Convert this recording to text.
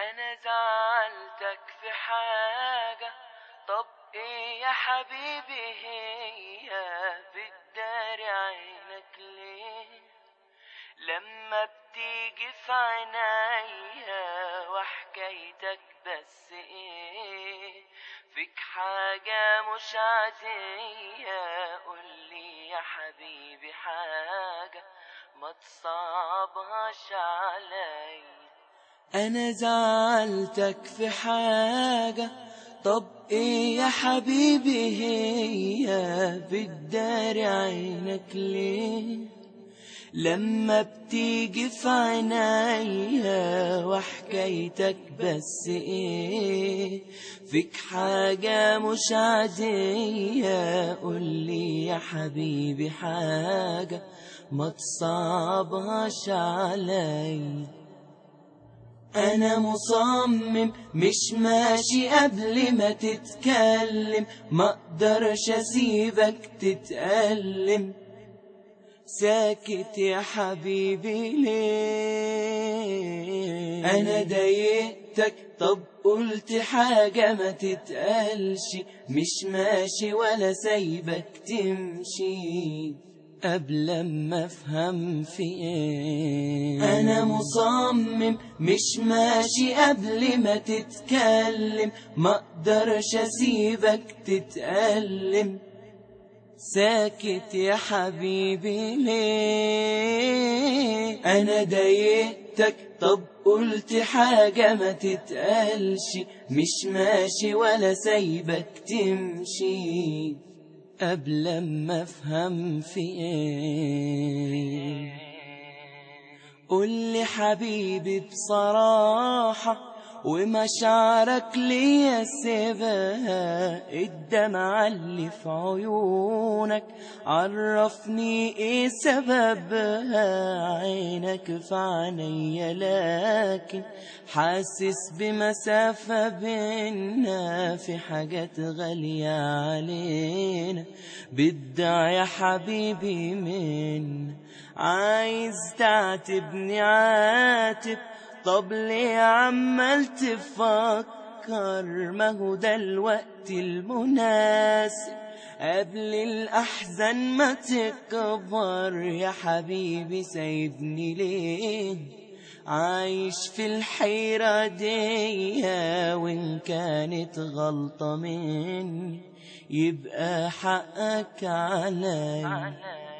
انا زعلتك في حاجة طب ايه يا حبيبي هي بتداري عينك ليه لما بتيجي في عينيا وحكايتك بس ايه فيك حاجة مش عادية قولي يا حبيبي حاجة ما تصعبهاش عليا انا زعلتك في حاجة طب ايه يا حبيبي هي بتداري عينك ليه لما بتيجي في عينيا وحكايتك بس ايه فيك حاجة مش عادية قولي يا حبيبي حاجة ما تصعبهاش عليا انا مصمم مش ماشي قبل ما تتكلم ما اقدرش اسيبك تتألم ساكت يا حبيبي ليه انا ضايقتك طب قلت حاجة ما تتقالش مش ماشي ولا سايبك تمشي قبل ما افهم في ايه انا مصمم مش ماشي قبل ما تتكلم ما اقدرش اسيبك تتألم ساكت يا حبيبي ليه انا ضايقتك طب قلت حاجة ما تتقالش مش ماشي ولا سايبك تمشي قبل ما افهم في ايه قولي حبيبي بصراحة ومشاعرك ليا سيبها الدمعة اللي في عيونك عرفني ايه سببها عينك في عينيا لكن حاسس بمسافة بينا في حاجات غالية علينا بدع يا حبيبي من عايز تعاتبني عاتب طب ليه عمال تفكر ما هو ده الوقت المناسب قبل الأحزان ما تكبر يا حبيبي سايبني ليه عايش في الحيرة دي وإن كانت غلطة مني يبقى حقك علي